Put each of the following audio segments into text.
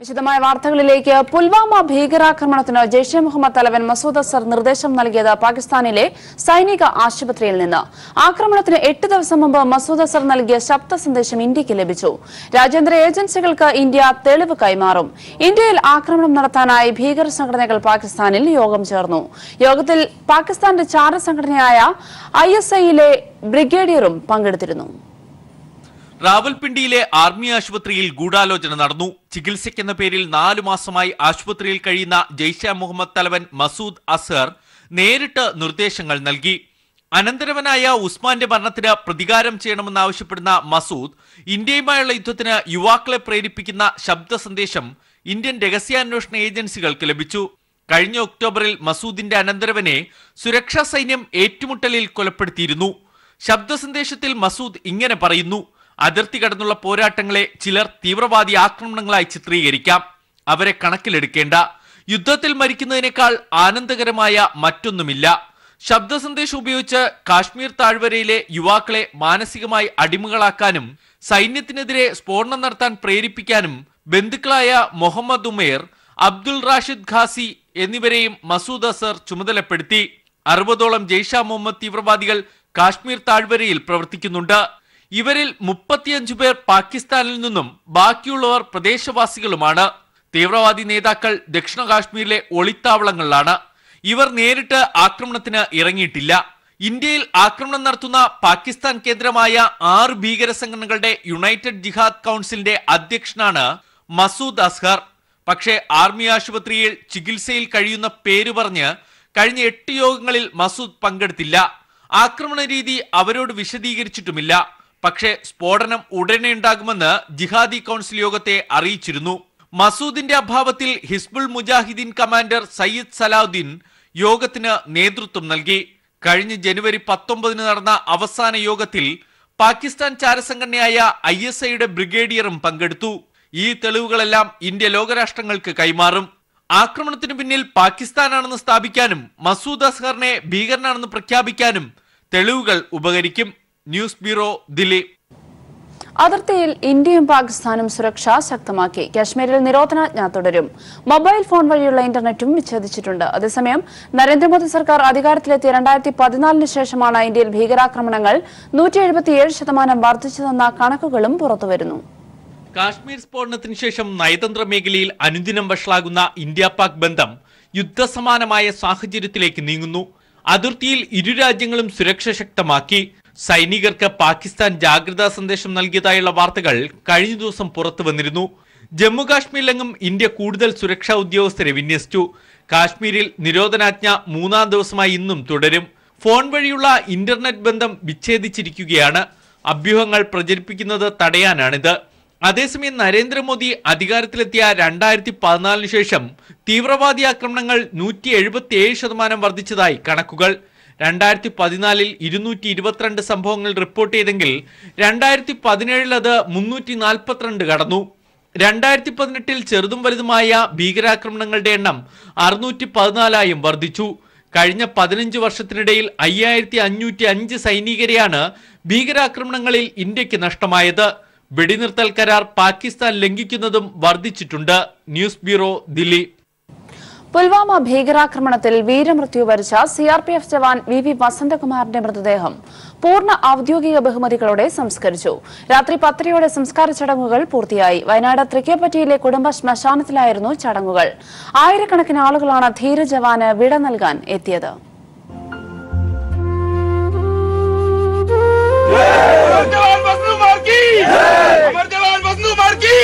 വിശദമായ വാർത്തകളിലേക്ക് പുൽവാമ ഭീകരാക്രമണത്തിന് ജെയ്ഷെ മുഹമ്മദ് തലവൻ മസൂദ് അസർ നിർദ്ദേശം നൽകിയത് പാകിസ്ഥാനിലെ സൈനിക ആശുപത്രിയിൽ നിന്ന് ആക്രമണത്തിന് എട്ട് ദിവസം മുമ്പ് മസൂദ് അസർ നൽകിയ ശബ്ദ സന്ദേശം ഇന്ത്യക്ക് ലഭിച്ചു രാജ്യാന്തര ഏജൻസികൾക്ക് ഇന്ത്യ തെളിവ് കൈമാറും ഇന്ത്യയിൽ ആക്രമണം നടത്താനായി ഭീകര സംഘടനകൾ പാകിസ്ഥാനിൽ യോഗം ചേർന്നു യോഗത്തിൽ പാകിസ്ഥാന്റെ ചാര സംഘടനയായ ഐ എസ് ഐയിലെ ബ്രിഗേഡിയറും പങ്കെടുത്തിരുന്നു റാവൽപിണ്ടിയിലെ ആർമി ആശുപത്രിയിൽ ഗൂഢാലോചന നടന്നു ചികിത്സയ്ക്കെന്ന പേരിൽ നാലു മാസമായി ആശുപത്രിയിൽ കഴിയുന്ന ജെയ്ഷെ മുഹമ്മദ് തലവൻ മസൂദ് അസർ നേരിട്ട് നിർദ്ദേശങ്ങൾ നൽകി അനന്തരവനായ ഉസ്മാന്റെ മരണത്തിന് പ്രതികാരം ചെയ്യണമെന്നാവശ്യപ്പെടുന്ന മസൂദ് ഇന്ത്യയുമായുള്ള യുദ്ധത്തിന് യുവാക്കളെ പ്രേരിപ്പിക്കുന്ന ശബ്ദ സന്ദേശം ഇന്ത്യൻ രഹസ്യാന്വേഷണ ഏജൻസികൾക്ക് ലഭിച്ചു കഴിഞ്ഞ ഒക്ടോബറിൽ മസൂദിന്റെ അനന്തരവനെ സുരക്ഷാ സൈന്യം ഏറ്റുമുട്ടലിൽ കൊലപ്പെടുത്തിയിരുന്നു ശബ്ദ സന്ദേശത്തിൽ മസൂദ് ഇങ്ങനെ പറയുന്നു അതിർത്തി കടന്നുള്ള പോരാട്ടങ്ങളെ ചിലർ തീവ്രവാദി ആക്രമണങ്ങളായി ചിത്രീകരിക്കാം അവരെ കണക്കിലെടുക്കേണ്ട യുദ്ധത്തിൽ മരിക്കുന്നതിനേക്കാൾ ആനന്ദകരമായ മറ്റൊന്നുമില്ല ശബ്ദ സന്ദേശം ഉപയോഗിച്ച് കാശ്മീർ താഴ്വരയിലെ യുവാക്കളെ മാനസികമായി അടിമകളാക്കാനും സൈന്യത്തിനെതിരെ സ്ഫോടനം നടത്താൻ പ്രേരിപ്പിക്കാനും ബന്ധുക്കളായ മുഹമ്മദ് ഉമേർ അബ്ദുൾ റാഷിദ് ഖാസി എന്നിവരെയും മസൂദ് അസർ ചുമതലപ്പെടുത്തി അറുപതോളം ജെയ്ഷ മുഹമ്മദ് തീവ്രവാദികൾ കാശ്മീർ താഴ്വരയിൽ പ്രവർത്തിക്കുന്നുണ്ട് ഇവരിൽ മുപ്പത്തിയഞ്ചു പേർ പാകിസ്ഥാനിൽ നിന്നും ബാക്കിയുള്ളവർ പ്രദേശവാസികളുമാണ് തീവ്രവാദി നേതാക്കൾ ദക്ഷിണ കാശ്മീരിലെ ഒളിത്താവളങ്ങളിലാണ് ഇവർ നേരിട്ട് ആക്രമണത്തിന് ഇറങ്ങിയിട്ടില്ല ഇന്ത്യയിൽ ആക്രമണം നടത്തുന്ന പാകിസ്ഥാൻ കേന്ദ്രമായ ആറ് ഭീകര സംഘടനകളുടെ യുണൈറ്റഡ് ജിഹാദ് കൗൺസിലിന്റെ അധ്യക്ഷനാണ് മസൂദ് അസ്ഹർ പക്ഷേ ആർമി ആശുപത്രിയിൽ ചികിത്സയിൽ കഴിയുന്ന പേര് പറഞ്ഞ് കഴിഞ്ഞ എട്ട് യോഗങ്ങളിൽ മസൂദ് പങ്കെടുത്തില്ല ആക്രമണ രീതി അവരോട് വിശദീകരിച്ചിട്ടുമില്ല പക്ഷേ സ്ഫോടനം ഉടനെ ഉണ്ടാകുമെന്ന് ജിഹാദി കൗൺസിൽ യോഗത്തെ അറിയിച്ചിരുന്നു മസൂദിന്റെ അഭാവത്തിൽ ഹിസ്ബുൾ മുജാഹിദീൻ കമാൻഡർ സയ്യിദ് സലാഹുദ്ദീൻ യോഗത്തിന് നേതൃത്വം നൽകി കഴിഞ്ഞ ജനുവരി പത്തൊമ്പതിന് നടന്ന അവസാന യോഗത്തിൽ പാകിസ്ഥാൻ ചാരസംഘടനയായ ഐ എസ് ഐയുടെ ബ്രിഗേഡിയറും പങ്കെടുത്തു ഈ തെളിവുകളെല്ലാം ഇന്ത്യ ലോകരാഷ്ട്രങ്ങൾക്ക് കൈമാറും ആക്രമണത്തിന് പിന്നിൽ പാകിസ്ഥാനാണെന്ന് സ്ഥാപിക്കാനും മസൂദ് അസ്ഹറിനെ ഭീകരനാണെന്ന് പ്രഖ്യാപിക്കാനും തെളിവുകൾ ഉപകരിക്കും ന്യൂസ് ബ്യൂറോ ദില്ലി അതിർത്തിയിൽ ഇന്ത്യയും പാകിസ്ഥാനും സുരക്ഷ ശക്തമാക്കി കാശ്മീരിൽ നിരോധനാജ്ഞ തുടരും മൊബൈൽ ഫോൺ വഴിയുള്ള ഇന്റർനെറ്റും വിച്ഛേദിച്ചിട്ടുണ്ട് അതേസമയം നരേന്ദ്രമോദി സർക്കാർ അധികാരത്തിലെത്തിയ രണ്ടായിരത്തി പതിനാലിന് ശേഷമാണ് ഇന്ത്യയിൽ ഭീകരാക്രമണങ്ങൾ നൂറ്റി എഴുപത്തിയേഴ് ശതമാനം വർദ്ധിച്ചതെന്ന കണക്കുകളും പുറത്തുവരുന്നു കാശ്മീർ സ്ഫോടനത്തിന് ശേഷം നയതന്ത്ര മേഖലയിൽ അനുദിനം വഷളാകുന്ന ഇന്ത്യ പാക് ബന്ധം യുദ്ധസമാനമായ സാഹചര്യത്തിലേക്ക് നീങ്ങുന്നു അതിർത്തിയിൽ ഇരു രാജ്യങ്ങളും സുരക്ഷ ശക്തമാക്കി സൈനികർക്ക് പാകിസ്ഥാൻ ജാഗ്രതാ സന്ദേശം നൽകിയതായുള്ള വാർത്തകൾ കഴിഞ്ഞ ദിവസം പുറത്തു വന്നിരുന്നു ജമ്മു കാശ്മീരിലെങ്ങും ഇന്ത്യ കൂടുതൽ സുരക്ഷാ ഉദ്യോഗസ്ഥരെ വിന്യസിച്ചു കാശ്മീരിൽ നിരോധനാജ്ഞ മൂന്നാം ദിവസമായി ഇന്നും തുടരും ഫോൺ വഴിയുള്ള ഇന്റർനെറ്റ് ബന്ധം വിച്ഛേദിച്ചിരിക്കുകയാണ് അഭ്യൂഹങ്ങൾ പ്രചരിപ്പിക്കുന്നത് തടയാനാണിത് അതേസമയം നരേന്ദ്രമോദി അധികാരത്തിലെത്തിയ രണ്ടായിരത്തി പതിനാലിന് ശേഷം തീവ്രവാദി ആക്രമണങ്ങൾ നൂറ്റി എഴുപത്തിയേഴ് ശതമാനം വർദ്ധിച്ചതായി കണക്കുകൾ രണ്ടായിരത്തി പതിനാലിൽ ഇരുന്നൂറ്റി ഇരുപത്തിരണ്ട് സംഭവങ്ങൾ റിപ്പോർട്ട് ചെയ്തെങ്കിൽ രണ്ടായിരത്തി പതിനേഴിൽ അത് മുന്നൂറ്റി നാൽപ്പത്തിരണ്ട് കടന്നു രണ്ടായിരത്തി പതിനെട്ടിൽ ചെറുതും വലുതുമായ ഭീകരാക്രമണങ്ങളുടെ എണ്ണം അറുന്നൂറ്റി പതിനാലായും വർദ്ധിച്ചു കഴിഞ്ഞ പതിനഞ്ച് വർഷത്തിനിടയിൽ അയ്യായിരത്തി അഞ്ഞൂറ്റി അഞ്ച് സൈനികരെയാണ് ഭീകരാക്രമണങ്ങളിൽ ഇന്ത്യക്ക് നഷ്ടമായത് വെടിനിർത്തൽ കരാർ പാകിസ്ഥാൻ ലംഘിക്കുന്നതും വർദ്ധിച്ചിട്ടുണ്ട് ന്യൂസ് ബ്യൂറോ ദില്ലി പുൽവാമ ഭീകരാക്രമണത്തിൽ വീരമൃത്യു വരിച്ച സിആർപിഎഫ് ജവാൻ വി വി വസന്തകുമാറിന്റെ മൃതദേഹം പൂർണ്ണ ഔദ്യോഗിക ബഹുമതികളോടെ സംസ്കരിച്ചു രാത്രി പത്തരയോടെ സംസ്കാര ചടങ്ങുകൾ പൂർത്തിയായി വയനാട് തൃക്കേപ്പറ്റിയിലെ കുടുംബ ശ്മശാനത്തിലായിരുന്നു ചടങ്ങുകൾ ആയിരക്കണക്കിന് ആളുകളാണ് ധീര ജവാന് വിട നൽകാൻ എത്തിയത് अमर जवान वसनु मार की अमर जवान वसनु मार की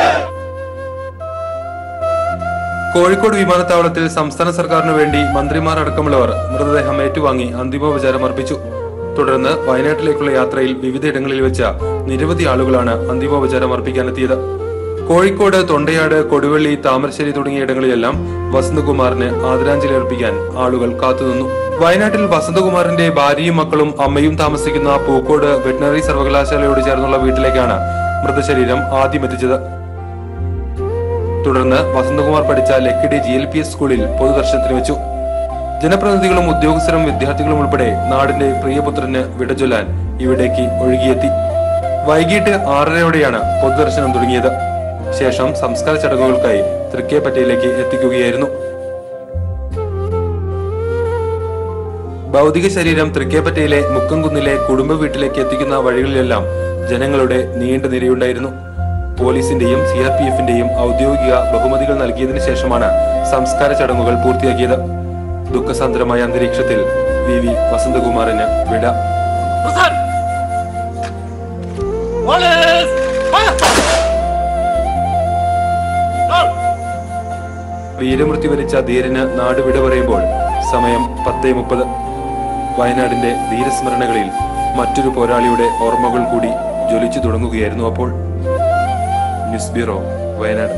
കോഴിക്കോട് വിമാനത്താവളത്തിൽ സംസ്ഥാന സർക്കാരിനു വേണ്ടി മന്ത്രിമാർ അടക്കമുള്ളവർ മൃതദേഹം ഏറ്റുവാങ്ങി അന്തിമോപചാരം അർപ്പിച്ചു തുടർന്ന് വയനാട്ടിലേക്കുള്ള യാത്രയിൽ വിവിധയിടങ്ങളിൽ വെച്ച നിരവധി ആളുകളാണ് അന്തിമോപചാരം അർപ്പിക്കാനെത്തിയത് കോഴിക്കോട് തൊണ്ടയാട് കൊടുവള്ളി താമരശ്ശേരി തുടങ്ങിയ ഇടങ്ങളിലെല്ലാം വസന്തകുമാറിന് ആദരാഞ്ജലി അർപ്പിക്കാൻ ആളുകൾ കാത്തുനിന്നു വയനാട്ടിൽ വസന്തകുമാറിന്റെ ഭാര്യയും മക്കളും അമ്മയും താമസിക്കുന്ന പൂക്കോട് വെറ്റിനറി സർവകലാശാലയോട് ചേർന്നുള്ള വീട്ടിലേക്കാണ് മൃതശരീരം ആദ്യം എത്തിച്ചത് തുടർന്ന് വസന്തകുമാർ പഠിച്ച Lakkidi G L P S സ്കൂളിൽ പൊതുദർശനത്തിന് വെച്ചു ജനപ്രതിനിധികളും ഉദ്യോഗസ്ഥരും വിദ്യാർത്ഥികളും ഉൾപ്പെടെ നാടിന്റെ പ്രിയപുത്രന് വിടചൊല്ലാൻ ഇവിടേക്ക് ഒഴുകിയെത്തി വൈകിട്ട് ആറരയോടെയാണ് പൊതുദർശനം തുടങ്ങിയത് ശേഷം സംസ്കാര ചടങ്ങുകൾക്കായി തൃക്കേപ്പറ്റയിലേക്ക് എത്തിക്കുകയായിരുന്നു ഭൗതിക ശരീരം തൃക്കേപ്പറ്റയിലെ മുക്കംകുന്നിലെ കുടുംബ വീട്ടിലേക്ക് എത്തിക്കുന്ന വഴികളിലെല്ലാം ജനങ്ങളുടെ നീണ്ട നിരയുണ്ടായിരുന്നു പോലീസിന്റെയും സി ആർ പി എഫിന്റെയും ഔദ്യോഗിക ബഹുമതികൾ നൽകിയതിനു ശേഷമാണ് സംസ്കാര ചടങ്ങുകൾ പൂർത്തിയാക്കിയത് ദുഃഖസാന്ദ്രമായ അന്തരീക്ഷത്തിൽ വി വി വസന്തകുമാറിന് വിട വീരമൃത്യു വരിച്ച ധീരന് നാട് വിട പറയുമ്പോൾ സമയം പത്തേ മുപ്പത് വയനാടിന്റെ ധീരസ്മരണകളിൽ മറ്റൊരു പോരാളിയുടെ ഓർമ്മകൾ കൂടി ജ്വലിച്ചു തുടങ്ങുകയായിരുന്നു അപ്പോൾ ന്യൂസ് ബ്യൂറോ വയനാട്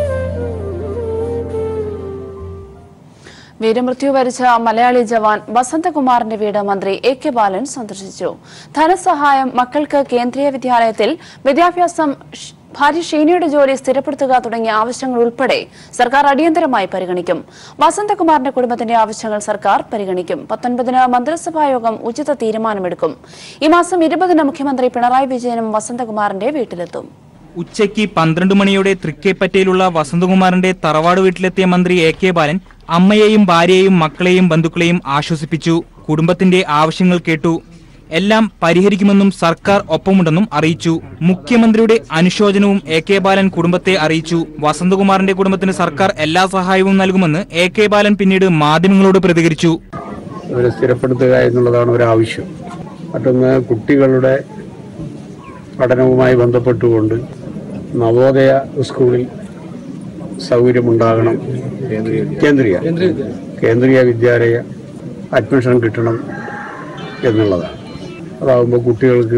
വീരമൃത്യു വരിച്ച മലയാളി ജവാൻ വസന്തകുമാറിന്റെ വീട് മന്ത്രി എ കെ ബാലൻ സന്ദർശിച്ചു ധനസഹായം മക്കൾക്ക് കേന്ദ്രീയ വിദ്യാലയത്തിൽ വിദ്യാഭ്യാസം ഷ്- ഭാര്യ ഷീനയുടെ ജോലി സ്ഥിരപ്പെടുത്തുക തുടങ്ങിയ ആവശ്യങ്ങൾ ഉൾപ്പെടെ സർക്കാർ അടിയന്തരമായി പരിഗണിക്കും വസന്തകുമാറിന്റെ കുടുംബത്തിന്റെ ആവശ്യങ്ങൾ സർക്കാർ പരിഗണിക്കും പത്തൊൻപതിന് മന്ത്രിസഭാ യോഗം ഉചിത തീരുമാനമെടുക്കും ഈ മാസം ഇരുപതിന് മുഖ്യമന്ത്രി പിണറായി വിജയനും വസന്തകുമാറിന്റെ വീട്ടിലെത്തും ഉച്ചയ്ക്ക് പന്ത്രണ്ട് മണിയോടെ തൃക്കേപ്പറ്റയിലുള്ള വസന്തകുമാറിന്റെ തറവാട് വീട്ടിലെത്തിയ മന്ത്രി എ കെ ബാലൻ അമ്മയെയും ഭാര്യയെയും മക്കളെയും ബന്ധുക്കളെയും ആശ്വസിപ്പിച്ചു കുടുംബത്തിന്റെ ആവശ്യങ്ങൾ കേട്ടു എല്ലാം പരിഹരിക്കുമെന്നും സർക്കാർ ഒപ്പമുണ്ടെന്നും അറിയിച്ചു മുഖ്യമന്ത്രിയുടെ അനുശോചനവും എ കെ ബാലൻ കുടുംബത്തെ അറിയിച്ചു വസന്തകുമാറിന്റെ കുടുംബത്തിന് സർക്കാർ എല്ലാ സഹായവും നൽകുമെന്ന് എ കെ ബാലൻ പിന്നീട് മാധ്യമങ്ങളോട് പ്രതികരിച്ചു അവരെ സ്ഥിരപ്പെടുത്തുക എന്നുള്ളതാണ് ഒരാവശ്യം മറ്റൊന്ന് കുട്ടികളുടെ പഠനവുമായി ബന്ധപ്പെട്ടുകൊണ്ട് നവോദയ സ്കൂളിൽ സൗകര്യമുണ്ടാകണം കേന്ദ്രീയ കേന്ദ്രീയ വിദ്യാലയ അഡ്മിഷൻ കിട്ടണം എന്നുള്ളതാണ് അതാകുമ്പോൾ കുട്ടികൾക്ക്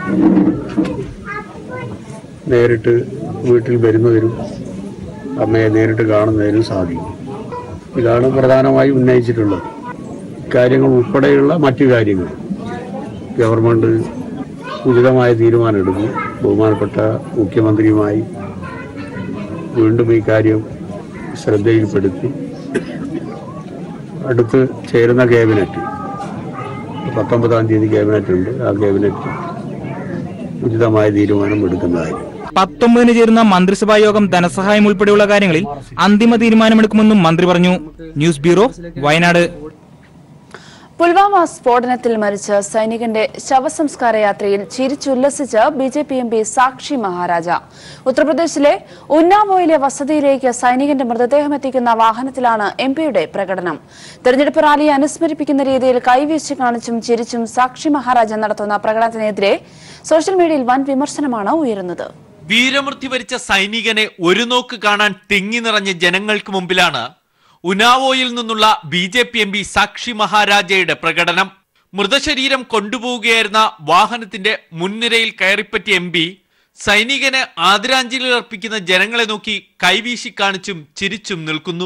നേരിട്ട് വീട്ടിൽ വരുന്നതിനും അമ്മയെ നേരിട്ട് കാണുന്നതിനും സാധിക്കും ഇതാണ് പ്രധാനമായി ഉന്നയിച്ചിട്ടുള്ളത് കാര്യങ്ങൾ ഉൾപ്പെടെയുള്ള മറ്റു കാര്യങ്ങൾ ഗവൺമെന്റ് ഉചിതമായ തീരുമാനമെടുക്കും ബഹുമാനപ്പെട്ട മുഖ്യമന്ത്രിയുമായി വീണ്ടും ഈ കാര്യം ശ്രദ്ധയിൽപ്പെടുത്തി അടുത്ത് ചേരുന്ന ക്യാബിനറ്റ് പത്തൊമ്പതാം തീയതി ക്യാബിനറ്റ് ഉണ്ട് ആ ക്യാബിനറ്റ് ഉചിതമായ തീരുമാനം എടുക്കുന്നതായിരിക്കും പത്തൊമ്പതിന് ചേരുന്ന മന്ത്രിസഭാ യോഗം ധനസഹായം ഉൾപ്പെടെയുള്ള കാര്യങ്ങളിൽ അന്തിമ തീരുമാനമെടുക്കുമെന്നും മന്ത്രി പറഞ്ഞു ന്യൂസ് ബ്യൂറോ വയനാട് പുൽവാമ സ്ഫോടനത്തിൽ മരിച്ച സൈനികന്റെ ശവസംസ്കാര യാത്രയിൽ ചിരിച്ചുല്ലസിച്ച് B J P M P Sakshi Maharaj ഉത്തർപ്രദേശിലെ ഉന്നാവോയിലെ വസതിയിലേക്ക് സൈനികന്റെ മൃതദേഹം എത്തിക്കുന്ന വാഹനത്തിലാണ് എം പിയുടെ പ്രകടനം തെരഞ്ഞെടുപ്പ് റാലിയെ അനുസ്മരിപ്പിക്കുന്ന രീതിയിൽ കൈവീശി കാണിച്ചും ചിരിച്ചും സാക്ഷി മഹാരാജ നടത്തുന്ന പ്രകടനത്തിനെതിരെ സോഷ്യൽ മീഡിയയിൽ വൻ വിമർശനമാണ് ഉയരുന്നത് വീരമൃത്യു വരിച്ച സൈനികനെ ഒരു നോക്ക് കാണാൻ തിങ്ങി നിറഞ്ഞ ജനങ്ങൾക്ക് മുമ്പിലാണ് ഉനാവോയിൽ നിന്നുള്ള B J P M P Sakshi മഹാരാജയുടെ പ്രകടനം മൃതശരീരം കൊണ്ടുപോവുകയായിരുന്ന വാഹനത്തിന്റെ മുൻനിരയിൽ കയറിപ്പറ്റിയ എം പി സൈനികന് ആദരാഞ്ജലി അർപ്പിക്കുന്ന ജനങ്ങളെ നോക്കി കൈവീശി കാണിച്ചും ചിരിച്ചും നിൽക്കുന്നു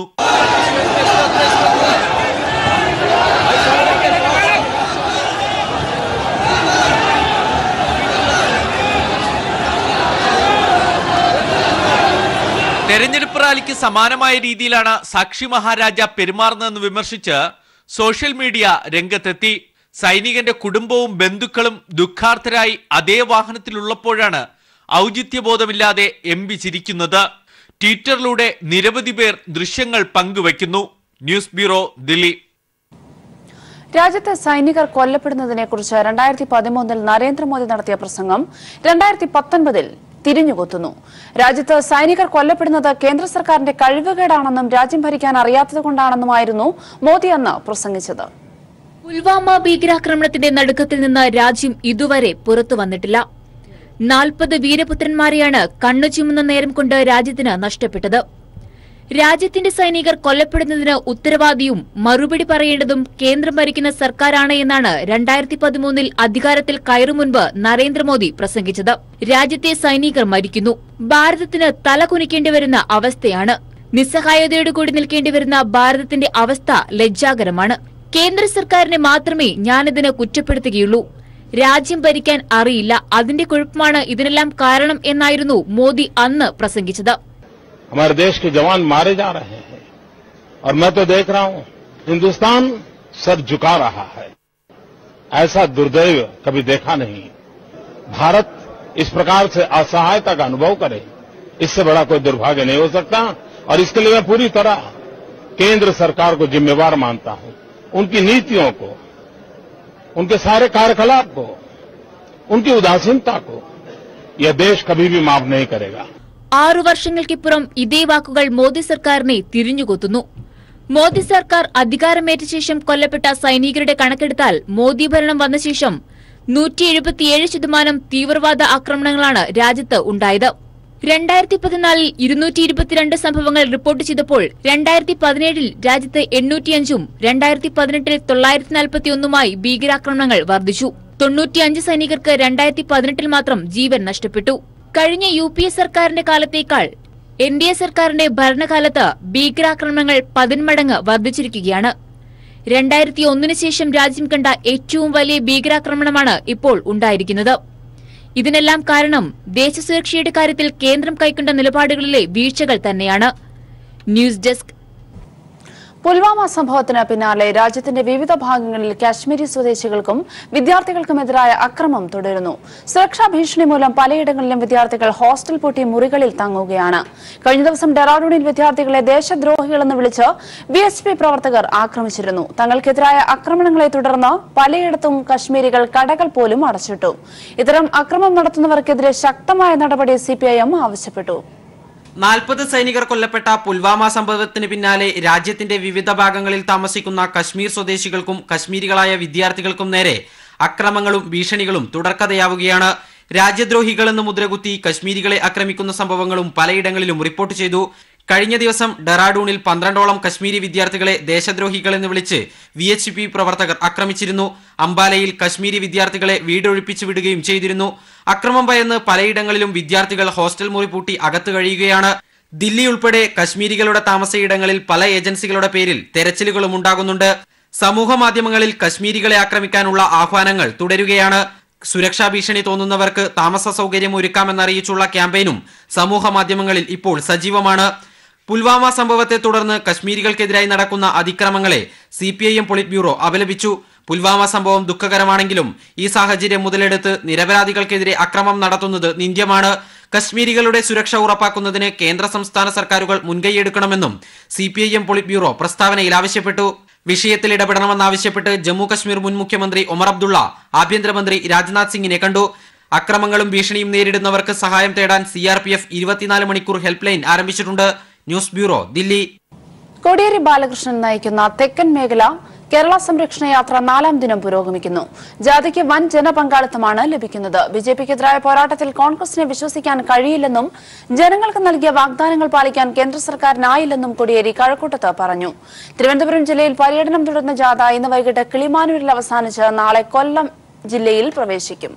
തെരഞ്ഞെടുപ്പ് റാലിക്ക് സമാനമായ രീതിയിലാണ് സാക്ഷി മഹാരാജ പെരുമാറുന്നതെന്ന് വിമർശിച്ച് സോഷ്യൽ മീഡിയ രംഗത്തെത്തി സൈനികന്റെ കുടുംബവും ബന്ധുക്കളും ദുഃഖാർത്ഥരായി അതേ വാഹനത്തിലുള്ളപ്പോഴാണ് ഔചിത്യബോധമില്ലാതെ എം പി ചിരിക്കുന്നത് ട്വിറ്ററിലൂടെ നിരവധി പേർ ദൃശ്യങ്ങൾ പങ്കുവയ്ക്കുന്നു ന്യൂസ് ബ്യൂറോ ദില്ലി രാജ്യത്തെ സൈനികർ കൊല്ലപ്പെടുന്നതിനെക്കുറിച്ച് രണ്ടായിരത്തി പതിമൂന്നിൽ നരേന്ദ്രമോദി നടത്തിയ പ്രസംഗം രണ്ടായിരത്തി പത്തൊൻപതിൽ തിരിഞ്ഞുകൊത്തുന്നു രാജ്യത്ത് സൈനികർ കൊല്ലപ്പെടുന്നത് കേന്ദ്ര സർക്കാരിന്റെ കഴിവുകേടാണെന്നും രാജ്യം ഭരിക്കാൻ അറിയാത്തതുകൊണ്ടാണെന്നുമായിരുന്നു മോദി അന്ന് പ്രസംഗിച്ചത് പുൽവാമ ഭീകരാക്രമണത്തിന്റെ നടുക്കത്തിൽ നിന്ന് രാജ്യം ഇതുവരെ പുറത്തു വന്നിട്ടില്ല നാൽപ്പത് വീരപുത്രന്മാരെയാണ് കണ്ണു ചുമന്ന നേരം കൊണ്ട് രാജ്യത്തിന് നഷ്ടപ്പെട്ടത് രാജ്യത്തിന്റെ സൈനികർ കൊല്ലപ്പെടുന്നതിന് ഉത്തരവാദിയും മറുപടി പറയേണ്ടതും കേന്ദ്രം ഭരിക്കുന്ന സർക്കാരാണ് എന്നാണ് രണ്ടായിരത്തി പതിമൂന്നിൽ അധികാരത്തിൽ കയറും മുൻപ് നരേന്ദ്രമോദി പ്രസംഗിച്ചത് രാജ്യത്തെ സൈനികർ മരിക്കുന്നു ഭാരതത്തിന് തല കുനിക്കേണ്ടി വരുന്ന അവസ്ഥയാണ് നിസ്സഹായതയോട് കൂടി നിൽക്കേണ്ടി വരുന്ന ഭാരതത്തിന്റെ അവസ്ഥ ലജ്ജാകരമാണ് കേന്ദ്ര സർക്കാരിനെ മാത്രമേ ഞാനിതിന് കുറ്റപ്പെടുത്തുകയുള്ളൂ രാജ്യം ഭരിക്കാൻ അറിയില്ല അതിന്റെ കുഴപ്പമാണ് ഇതിനെല്ലാം കാരണം എന്നായിരുന്നു മോദി അന്ന് പ്രസംഗിച്ചത് हमारे देश के जवान मारे जा रहे हैं और मैं तो देख रहा हूं हिंदुस्तान सर झुका रहा है ऐसा दुर्दैव कभी देखा नहीं भारत इस प्रकार से असहायता का अनुभव करे इससे बड़ा कोई दुर्भाग्य नहीं हो सकता और इसके लिए मैं पूरी तरह केंद्र सरकार को जिम्मेवार मानता हूं उनकी नीतियों को उनके सारे कार्यकलाप को उनकी उदासीनता को यह देश कभी भी माफ नहीं करेगा ആറു വർഷങ്ങൾക്കിപ്പുറം ഇതേ വാക്കുകൾ മോദി സർക്കാരിനെ തിരിഞ്ഞുകൊത്തുന്നു മോദി സർക്കാർ അധികാരമേറ്റ ശേഷം കൊല്ലപ്പെട്ട സൈനികരുടെ കണക്കെടുത്താൽ മോദി ഭരണം വന്ന ശേഷം നൂറ്റി എഴുപത്തിയേഴ് ശതമാനം തീവ്രവാദ ആക്രമണങ്ങളാണ് രാജ്യത്ത് ഉണ്ടായത് രണ്ടായിരത്തി പതിനാലിൽ ഇരുന്നൂറ്റി ഇരുപത്തിരണ്ട് സംഭവങ്ങൾ റിപ്പോർട്ട് ചെയ്തപ്പോൾ രണ്ടായിരത്തി പതിനേഴിൽ രാജ്യത്ത് എണ്ണൂറ്റിയഞ്ചും രണ്ടായിരത്തി പതിനെട്ടിൽ തൊള്ളായിരത്തി നാൽപ്പത്തിയൊന്നുമായി ഭീകരാക്രമണങ്ങൾ വർദ്ധിച്ചു തൊണ്ണൂറ്റിയഞ്ച് സൈനികർക്ക് രണ്ടായിരത്തി പതിനെട്ടിൽ മാത്രം ജീവൻ നഷ്ടപ്പെട്ടു കഴിഞ്ഞ യു പി എ സർക്കാരിന്റെ കാലത്തേക്കാൾ എൻ ഡി എ സർക്കാരിന്റെ ഭരണകാലത്ത് ഭീകരാക്രമണങ്ങൾ പതിന്മടങ്ങ് വർദ്ധിച്ചിരിക്കുകയാണ് രണ്ടായിരത്തി ഒന്നിന് ശേഷം രാജ്യം കണ്ട ഏറ്റവും വലിയ ഭീകരാക്രമണമാണ് ഇപ്പോൾ ഉണ്ടായിരിക്കുന്നത് ഇതിനെല്ലാം കാരണം ദേശസുരക്ഷയുടെ കാര്യത്തിൽ കേന്ദ്രം കൈക്കൊണ്ട നിലപാടുകളിലെ വീഴ്ചകൾ തന്നെയാണ് ന്യൂസ് ഡെസ്ക് പുൽവാമ സംഭവത്തിന് പിന്നാലെ രാജ്യത്തിന്റെ വിവിധ ഭാഗങ്ങളിൽ കാശ്മീരി സ്വദേശികൾക്കും വിദ്യാർത്ഥികൾക്കുമെതിരായ അക്രമം തുടരുന്നു സുരക്ഷാ ഭീഷണി മൂലം പലയിടങ്ങളിലും വിദ്യാർത്ഥികൾ ഹോസ്റ്റൽ പൂട്ടി മുറികളിൽ തങ്ങുകയാണ് കഴിഞ്ഞ ദിവസം ഡെറാഡൂണിൽ വിദ്യാർത്ഥികളെ ദേശദ്രോഹികളെന്ന് വിളിച്ച് ബി എസ് പി പ്രവർത്തകർ ആക്രമിച്ചിരുന്നു തങ്ങൾക്കെതിരായ ആക്രമണങ്ങളെ തുടർന്ന് പലയിടത്തും കശ്മീരികൾ കടകൾ പോലും അടച്ചിട്ടു ഇത്തരം അക്രമം നടത്തുന്നവർക്കെതിരെ ശക്തമായ നടപടി സിപിഐഎം ആവശ്യപ്പെട്ടു നാൽപ്പത് സൈനികർ കൊല്ലപ്പെട്ട പുൽവാമ സംഭവത്തിന് പിന്നാലെ രാജ്യത്തിന്റെ വിവിധ ഭാഗങ്ങളിൽ താമസിക്കുന്ന കശ്മീർ സ്വദേശികൾക്കും കശ്മീരികളായ വിദ്യാർത്ഥികൾക്കും നേരെ അക്രമങ്ങളും ഭീഷണികളും തുടർക്കഥയാവുകയാണ് രാജ്യദ്രോഹികളെന്ന് മുദ്രകുത്തി കശ്മീരികളെ ആക്രമിക്കുന്ന സംഭവങ്ങളും പലയിടങ്ങളിലും റിപ്പോർട്ട് ചെയ്തു കഴിഞ്ഞ ദിവസം ഡെറാഡൂണിൽ പന്ത്രണ്ടോളം കശ്മീരി വിദ്യാർത്ഥികളെ ദേശദ്രോഹികളെന്ന് വിളിച്ച് വി എച്ച് പി പ്രവർത്തകർ ആക്രമിച്ചിരുന്നു അംബാലയിൽ കശ്മീരി വിദ്യാർത്ഥികളെ വീടൊഴിപ്പിച്ചു വിടുകയും ചെയ്തിരുന്നു അക്രമം ഭയന്ന് പലയിടങ്ങളിലും വിദ്യാർത്ഥികൾ ഹോസ്റ്റൽ മുറി പൂട്ടി അകത്ത് കഴിയുകയാണ് ദില്ലി ഉൾപ്പെടെ കശ്മീരികളുടെ താമസയിടങ്ങളിൽ പല ഏജൻസികളുടെ പേരിൽ തെരച്ചിലുകളും ഉണ്ടാകുന്നുണ്ട് സമൂഹ മാധ്യമങ്ങളിൽ കശ്മീരികളെ ആക്രമിക്കാനുള്ള ആഹ്വാനങ്ങൾ തുടരുകയാണ് സുരക്ഷാ ഭീഷണി തോന്നുന്നവർക്ക് താമസ സൗകര്യം ഒരുക്കാമെന്നറിയിച്ചുള്ള ക്യാമ്പയിനും സമൂഹ മാധ്യമങ്ങളിൽ ഇപ്പോൾ സജീവമാണ് പുൽവാമ സംഭവത്തെ തുടർന്ന് കശ്മീരികൾക്കെതിരായി നടക്കുന്ന അതിക്രമങ്ങളെ C P I M polit bureau അപലപിച്ചു പുൽവാമ സംഭവം ദുഃഖകരമാണെങ്കിലും ഈ സാഹചര്യം മുതലെടുത്ത് നിരപരാധികൾക്കെതിരെ അക്രമം നടത്തുന്നത് നിന്ദ്യമാണ് കശ്മീരികളുടെ സുരക്ഷ ഉറപ്പാക്കുന്നതിന് കേന്ദ്ര സംസ്ഥാന സർക്കാരുകൾ മുൻകൈയെടുക്കണമെന്നും C P I M polit bureau പ്രസ്താവനയിൽ ആവശ്യപ്പെട്ടു വിഷയത്തിൽ ഇടപെടണമെന്നാവശ്യപ്പെട്ട് ജമ്മു കശ്മീർ മുൻ മുഖ്യമന്ത്രി ഒമർ അബ്ദുള്ള ആഭ്യന്തരമന്ത്രി രാജ്നാഥ് സിംഗിനെ കണ്ടു അക്രമങ്ങളും ഭീഷണിയും നേരിടുന്നവർക്ക് സഹായം തേടാൻ സി ആർ പി എഫ് ഇരുപത്തിനാല് മണിക്കൂർ ഹെൽപ്പ് ലൈൻ ആരംഭിച്ചിട്ടുണ്ട് ന്യൂസ് ബ്യൂറോ ദില്ലി കോടിയേരി ബാലകൃഷ്ണൻ നയിക്കുന്ന തെക്കൻ മേഖല കേരള സംരക്ഷണ യാത്ര നാലാം ദിനം പുരോഗമിക്കുന്നു ജാഥയ്ക്ക് വൻ ജനപങ്കാളിത്തമാണ് ലഭിക്കുന്നത് ബി ജെ പിക്കെതിരായ പോരാട്ടത്തിൽ കോൺഗ്രസിനെ വിശ്വസിക്കാൻ കഴിയില്ലെന്നും ജനങ്ങൾക്ക് നൽകിയ വാഗ്ദാനങ്ങൾ പാലിക്കാൻ കേന്ദ്ര സർക്കാരിനായില്ലെന്നും കോടിയേരി കഴക്കൂട്ടത്ത് പറഞ്ഞു തിരുവനന്തപുരം ജില്ലയിൽ പര്യടനം തുടർന്ന ജാഥ ഇന്ന് വൈകിട്ട് കിളിമാനൂരിൽ അവസാനിച്ച് നാളെ കൊല്ലം ജില്ലയിൽ പ്രവേശിക്കും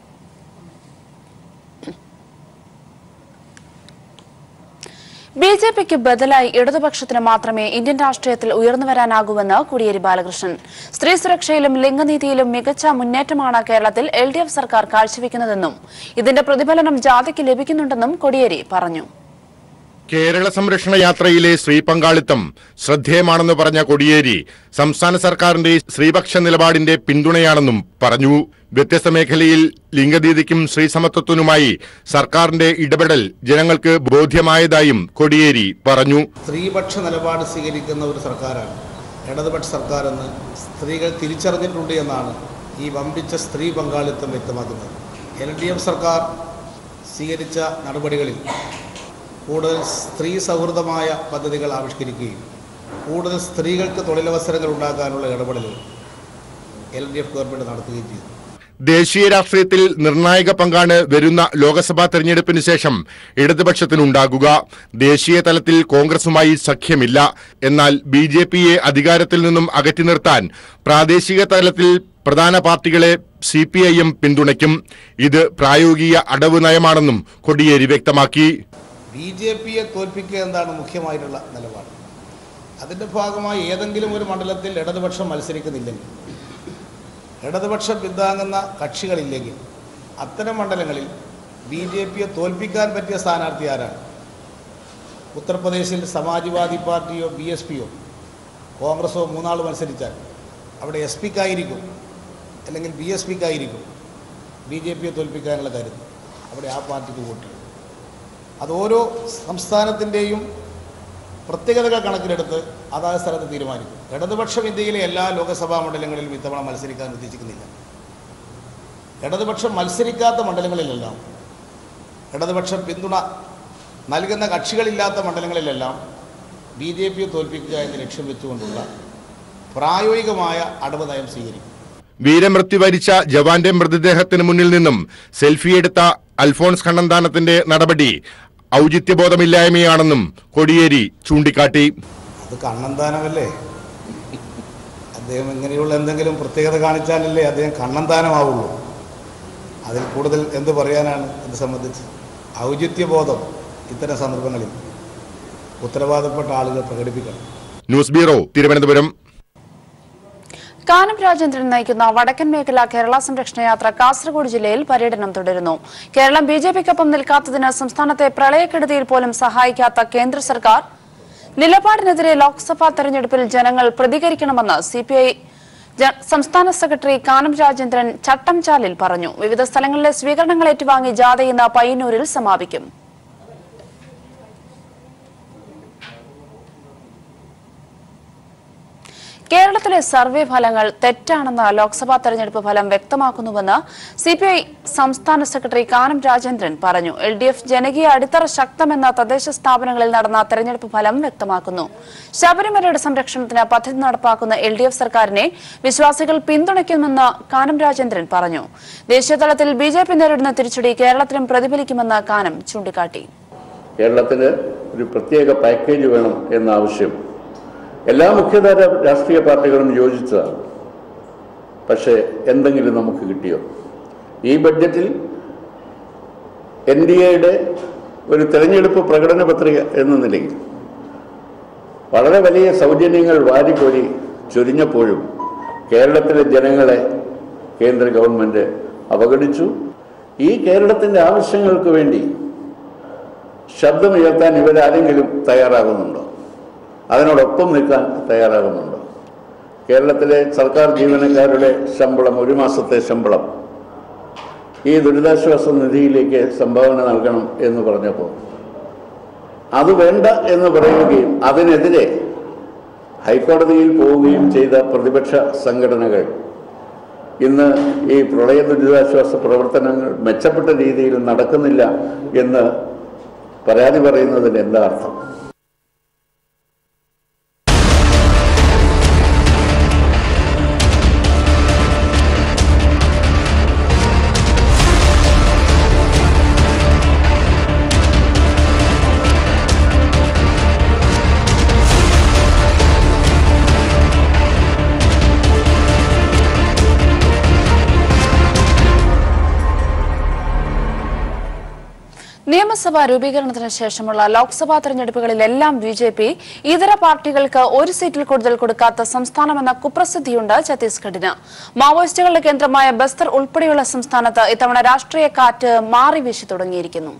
ബി ജെ പിക്ക് ബദലായി ഇടതുപക്ഷത്തിന് മാത്രമേ ഇന്ത്യൻ രാഷ്ട്രീയത്തിൽ ഉയർന്നു വരാനാകൂവെന്ന് കോടിയേരി ബാലകൃഷ്ണൻ സ്ത്രീ സുരക്ഷയിലും ലിംഗനീതിയിലും മികച്ച മുന്നേറ്റമാണ് കേരളത്തിൽ എൽ ഡി എഫ് സർക്കാർ കാഴ്ചവെക്കുന്നതെന്നും ഇതിന്റെ പ്രതിഫലനം ജാഥയ്ക്ക് ലഭിക്കുന്നുണ്ടെന്നും കോടിയേരി പറഞ്ഞു കേരള സംരക്ഷണ യാത്രയിലെ സ്ത്രീ പങ്കാളിത്തം ശ്രദ്ധേയമാണെന്ന് പറഞ്ഞ കൊടിയേരി സംസ്ഥാന സർക്കാരിന്റെ സ്ത്രീപക്ഷ നിലപാടിന്റെ പിന്തുണയാണെന്നും പറഞ്ഞു വ്യത്യസ്ത മേഖലയിൽ ലിംഗനീതിക്കും സ്ത്രീ സമത്വത്തിനുമായി സർക്കാരിന്റെ ഇടപെടൽ ജനങ്ങൾക്ക് ബോധ്യമായതായും കൊടിയേരി പറഞ്ഞു സ്ത്രീപക്ഷ നിലപാട് സ്വീകരിക്കുന്ന ഒരു സർക്കാരാണ് ഇടതുപക്ഷ സർക്കാർ എന്ന് സ്ത്രീകൾ തിരിച്ചറിഞ്ഞിട്ടുണ്ട് എന്നാണ് ഈ വമ്പിച്ച സ്ത്രീ പങ്കാളിത്തം വ്യക്തമാക്കുന്നത് എൽ ഡി എഫ് സർക്കാർ സ്വീകരിച്ച നടപടികളിൽ കൂടുതൽ സ്ത്രീ സൗഹൃദമായ പദ്ധതികൾ ആവിഷ്കരിക്കുകയും കൂടുതൽ സ്ത്രീകൾക്ക് തൊഴിലവസരങ്ങൾ ഉണ്ടാക്കാനുള്ള ഇടപെടലുകൾ എൽ ഡി എഫ് ഗവൺമെൻറ് നടത്തുകയും ചെയ്തു ദേശീയ രാഷ്ട്രീയത്തിൽ നിർണായക പങ്കാണ് വരുന്ന ലോക്സഭാ തെരഞ്ഞെടുപ്പിന് ശേഷം ഇടതുപക്ഷത്തിനുണ്ടാകുക ദേശീയ തലത്തിൽ കോൺഗ്രസുമായി സഖ്യമില്ല എന്നാൽ ബി ജെ പിയെ അധികാരത്തിൽ നിന്നും അകറ്റി നിർത്താൻ പ്രാദേശിക തലത്തിൽ പ്രധാന പാർട്ടികളെ സി പി ഐ എം പിന്തുണയ്ക്കും ഇത് പ്രായോഗിക അടവ് നയമാണെന്നും കൊടിയേരി വ്യക്തമാക്കി ബി ജെ പിയെ തോൽപ്പിക്കുക എന്നതാണ് മുഖ്യമായിട്ടുള്ള നിലപാട് അതിൻ്റെ ഭാഗമായി ഏതെങ്കിലും ഒരു മണ്ഡലത്തിൽ ഇടതുപക്ഷം മത്സരിക്കുന്നില്ലെങ്കിൽ ഇടതുപക്ഷം പിന്താങ്ങുന്ന കക്ഷികളില്ലെങ്കിൽ അത്തരം മണ്ഡലങ്ങളിൽ ബി ജെ പിയെ തോൽപ്പിക്കാൻ പറ്റിയ സ്ഥാനാർത്ഥി ആരാണ് ഉത്തർപ്രദേശിൽ സമാജ്വാദി പാർട്ടിയോ ബി എസ് പിയോ കോൺഗ്രസോ മൂന്നാൾ മത്സരിച്ചാൽ അവിടെ എസ് പിക്കായിരിക്കും അല്ലെങ്കിൽ ബി എസ് പിക്കായിരിക്കും ബി ജെ പിയെ തോൽപ്പിക്കാനുള്ള കരുത്ത് അവിടെ ആ പാർട്ടിക്ക് വോട്ട് ചെയ്യും അത് ഓരോ സംസ്ഥാനത്തിൻ്റെയും പ്രത്യേകതകൾ കണക്കിലെടുത്ത് അതാത് സ്ഥലത്ത് തീരുമാനിക്കും ഇടതുപക്ഷം ഇന്ത്യയിലെ എല്ലാ ലോക്സഭാ മണ്ഡലങ്ങളിലും ഇത്തവണ മത്സരിക്കാൻ ഉദ്ദേശിക്കുന്നില്ല ഇടതുപക്ഷം മത്സരിക്കാത്ത മണ്ഡലങ്ങളിലെല്ലാം ഇടതുപക്ഷം പിന്തുണ നൽകുന്ന കക്ഷികളില്ലാത്ത മണ്ഡലങ്ങളിലെല്ലാം ബി ജെ പിയെ തോൽപ്പിക്കുക എന്ന് ലക്ഷ്യം വെച്ചുകൊണ്ടുള്ള പ്രായോഗികമായ അടവ് നയം സ്വീകരിക്കും വീരമൃത്യു വരിച്ച ജവാന്റെ മൃതദേഹത്തിന് മുന്നിൽ നിന്നും സെൽഫി എടുത്ത അൽഫോൺസ് കണ്ണന്താനത്തിന്റെ നടപടി ഔചിത്യബോധമില്ലായ്മയാണെന്നും കോടിയേരി ചൂണ്ടിക്കാട്ടി അത് കണ്ണന്താനമല്ലേ അദ്ദേഹം ഇങ്ങനെയുള്ള എന്തെങ്കിലും പ്രത്യേകത കാണിച്ചാലല്ലേ അദ്ദേഹം കണ്ണന്താനമാവുള്ളൂ അതിൽ കൂടുതൽ എന്ത് പറയാനാണ് ഇത് സംബന്ധിച്ച് ഔചിത്യബോധം ഇത്തരം സന്ദർഭങ്ങളിൽ ഉത്തരവാദപ്പെട്ട ആളുകൾ പ്രകടിപ്പിക്കണം ന്യൂസ് ബ്യൂറോ തിരുവനന്തപുരം കാനം രാജേന്ദ്രൻ നയിക്കുന്ന വടക്കൻ മേഖല കേരള സംരക്ഷണ യാത്ര കാസർഗോഡ് ജില്ലയിൽ പര്യടനം തുടരുന്നു കേരളം ബി ജെ പിക്കൊപ്പം നിൽക്കാത്തതിന് സംസ്ഥാനത്തെ പ്രളയക്കെടുതിയിൽ പോലും സഹായിക്കാത്ത കേന്ദ്ര സർക്കാർ നിലപാടിനെതിരെ ലോക്സഭാ തെരഞ്ഞെടുപ്പിൽ ജനങ്ങൾ പ്രതികരിക്കണമെന്ന് സിപിഐ സംസ്ഥാന സെക്രട്ടറി കാനം രാജേന്ദ്രൻ ചട്ടംചാലിൽ പറഞ്ഞു വിവിധ സ്ഥലങ്ങളിലെ സ്വീകരണങ്ങൾ ഏറ്റുവാങ്ങി ജാഥ ഇന്ന് പയ്യന്നൂരിൽ സമാപിക്കും കേരളത്തിലെ സർവേ ഫലങ്ങൾ തെറ്റാണെന്ന് ലോക്സഭാ തെരഞ്ഞെടുപ്പ് ഫലം വ്യക്തമാക്കുന്നുവെന്ന് സിപിഐ സംസ്ഥാന സെക്രട്ടറി കാനം രാജേന്ദ്രൻ പറഞ്ഞു എൽ ഡി എഫ് ജനകീയ അടിത്തറ ശക്തമെന്ന തദ്ദേശ സ്ഥാപനങ്ങളിൽ നടന്ന തെരഞ്ഞെടുപ്പ് ഫലം വ്യക്തമാക്കുന്നു ശബരിമലയുടെ സംരക്ഷണത്തിന് പദ്ധതി നടപ്പാക്കുന്ന എൽ ഡി എഫ് സർക്കാരിനെ വിശ്വാസികൾ പിന്തുണയ്ക്കുമെന്ന് കാനം രാജേന്ദ്രൻ പറഞ്ഞു ദേശീയതലത്തിൽ ബി ജെ പി നേരിടുന്ന തിരിച്ചടി കേരളത്തിലും പ്രതിഫലിക്കുമെന്ന് കാനം ചൂണ്ടിക്കാട്ടി കേരളത്തിന് ഒരു പ്രത്യേക പാക്കേജ് വേണം എന്ന ആവശ്യം എല്ലാ മുഖ്യധാര രാഷ്ട്രീയ പാർട്ടികളും യോജിച്ചതാണ് പക്ഷേ എന്തെങ്കിലും നമുക്ക് കിട്ടിയോ ഈ ബഡ്ജറ്റിൽ എൻ ഡി എയുടെ ഒരു തെരഞ്ഞെടുപ്പ് പ്രകടന പത്രിക എന്ന നിലയിൽ വളരെ വലിയ സൗജന്യങ്ങൾ വാരിക്കോരി ചൊരിഞ്ഞപ്പോഴും കേരളത്തിലെ ജനങ്ങളെ കേന്ദ്ര ഗവൺമെൻറ് അവഗണിച്ചു ഈ കേരളത്തിൻ്റെ ആവശ്യങ്ങൾക്ക് വേണ്ടി ശബ്ദമുയർത്താൻ ഇവരാരെങ്കിലും തയ്യാറാകുന്നുണ്ടോ അതിനോടൊപ്പം നിൽക്കാൻ തയ്യാറാകുന്നുണ്ടോ കേരളത്തിലെ സർക്കാർ ജീവനക്കാരുടെ ശമ്പളം ഒരു മാസത്തെ ശമ്പളം ഈ ദുരിതാശ്വാസ നിധിയിലേക്ക് സംഭാവന നൽകണം എന്ന് പറഞ്ഞപ്പോൾ അത് വേണ്ട എന്ന് പറയുകയും അതിനെതിരെ ഹൈക്കോടതിയിൽ പോവുകയും ചെയ്ത പ്രതിപക്ഷ സംഘടനകൾ ഇന്ന് ഈ പ്രളയ ദുരിതാശ്വാസ പ്രവർത്തനങ്ങൾ മെച്ചപ്പെട്ട രീതിയിൽ നടക്കുന്നില്ല എന്ന് പരാതി പറയുന്നതിന് എന്താ അർത്ഥം നിയമസഭാ രൂപീകരണത്തിന് ശേഷമുള്ള ലോക്സഭാ തെരഞ്ഞെടുപ്പുകളിലെല്ലാം ബി ജെ പി ഇതര പാർട്ടികൾക്ക് ഒരു സീറ്റിൽ കൂടുതൽ കൊടുക്കാത്ത സംസ്ഥാനമെന്ന കുപ്രസിദ്ധിയുണ്ട് ഛത്തീസ്ഗഡിന് മാവോയിസ്റ്റുകളുടെ കേന്ദ്രമായ ബസ്തർ ഉൾപ്പെടെയുള്ള സംസ്ഥാനത്ത് ഇത്തവണ രാഷ്ട്രീയ കാറ്റ് മാറി വീശി തുടങ്ങിയിരിക്കുന്നു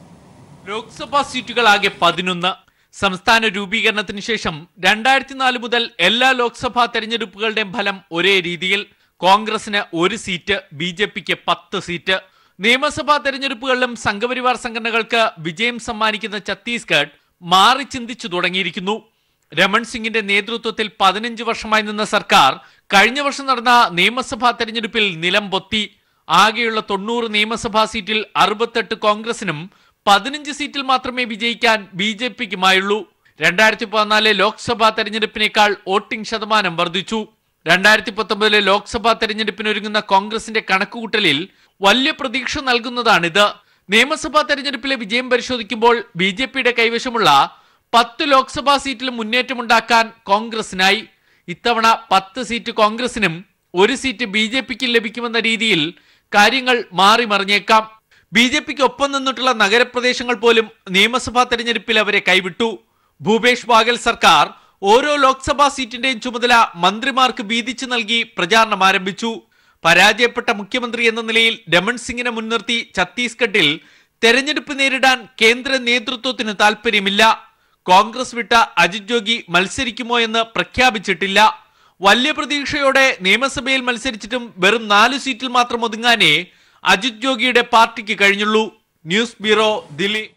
ലോക്സഭാ സീറ്റുകളാകെ പതിനൊന്ന് സംസ്ഥാന രൂപീകരണത്തിന് ശേഷം രണ്ടായിരത്തി നാല് മുതൽ എല്ലാ ലോക്സഭാ തെരഞ്ഞെടുപ്പുകളുടെയും ഫലം ഒരേ രീതിയിൽ കോൺഗ്രസിന് ഒരു സീറ്റ് ബി ജെ പിക്ക് പത്ത് സീറ്റ് നിയമസഭാ തെരഞ്ഞെടുപ്പുകളിലും സംഘപരിവാർ സംഘടനകൾക്ക് വിജയം സമ്മാനിക്കുന്ന ഛത്തീസ്ഗഡ് മാറി ചിന്തിച്ചു തുടങ്ങിയിരിക്കുന്നു രമൺ സിംഗിന്റെ നേതൃത്വത്തിൽ പതിനഞ്ച് വർഷമായി നിന്ന സർക്കാർ കഴിഞ്ഞ വർഷം നടന്ന നിയമസഭാ തെരഞ്ഞെടുപ്പിൽ നിലം പൊത്തി ആകെയുള്ള തൊണ്ണൂറ് നിയമസഭാ സീറ്റിൽ അറുപത്തെട്ട് കോൺഗ്രസിനും പതിനഞ്ച് സീറ്റിൽ മാത്രമേ വിജയിക്കാൻ ബി ജെ പിക്കുമായുള്ളൂ രണ്ടായിരത്തി പതിനാലിലെ ലോക്സഭാ തെരഞ്ഞെടുപ്പിനേക്കാൾ വോട്ടിംഗ് ശതമാനം വർദ്ധിച്ചു രണ്ടായിരത്തി പത്തൊമ്പതിലെ ലോക്സഭാ തെരഞ്ഞെടുപ്പിനൊരുങ്ങുന്ന കോൺഗ്രസിന്റെ കണക്കുകൂട്ടലിൽ വലിയ പ്രതീക്ഷ നൽകുന്നതാണിത് നിയമസഭാ തെരഞ്ഞെടുപ്പിലെ വിജയം പരിശോധിക്കുമ്പോൾ ബി ജെ പിയുടെ കൈവശമുള്ള പത്ത് ലോക്സഭാ സീറ്റിൽ മുന്നേറ്റമുണ്ടാക്കാൻ കോൺഗ്രസിനായി ഇത്തവണ പത്ത് സീറ്റ് കോൺഗ്രസിനും ഒരു സീറ്റ് ബി ജെ പിക്കും ലഭിക്കുമെന്ന രീതിയിൽ കാര്യങ്ങൾ മാറി മറിഞ്ഞേക്കാം ബി ജെ പിക്ക് ഒപ്പം നിന്നിട്ടുള്ള നഗരപ്രദേശങ്ങൾ പോലും നിയമസഭാ തെരഞ്ഞെടുപ്പിൽ അവരെ കൈവിട്ടു ഭൂപേഷ് ബാഗൽ സർക്കാർ ഓരോ ലോക്സഭാ സീറ്റിന്റെയും ചുമതല മന്ത്രിമാർക്ക് വീതിച്ചു നൽകി പ്രചാരണം ആരംഭിച്ചു പരാജയപ്പെട്ട മുഖ്യമന്ത്രി എന്ന നിലയിൽ രമൺ സിംഗിനെ മുൻനിർത്തി ഛത്തീസ്ഗഡിൽ തെരഞ്ഞെടുപ്പ് നേരിടാൻ കേന്ദ്ര നേതൃത്വത്തിന് താൽപ്പര്യമില്ല കോൺഗ്രസ് വിട്ട അജിത് ജോഗി മത്സരിക്കുമോ എന്ന് പ്രഖ്യാപിച്ചിട്ടില്ല വലിയ പ്രതീക്ഷയോടെ നിയമസഭയിൽ മത്സരിച്ചിട്ടും വെറും നാല് സീറ്റിൽ മാത്രം ഒതുങ്ങാനേ അജിത് ജോഗിയുടെ പാർട്ടിക്ക് കഴിഞ്ഞുള്ളൂ ന്യൂസ് ബ്യൂറോ ദില്ലി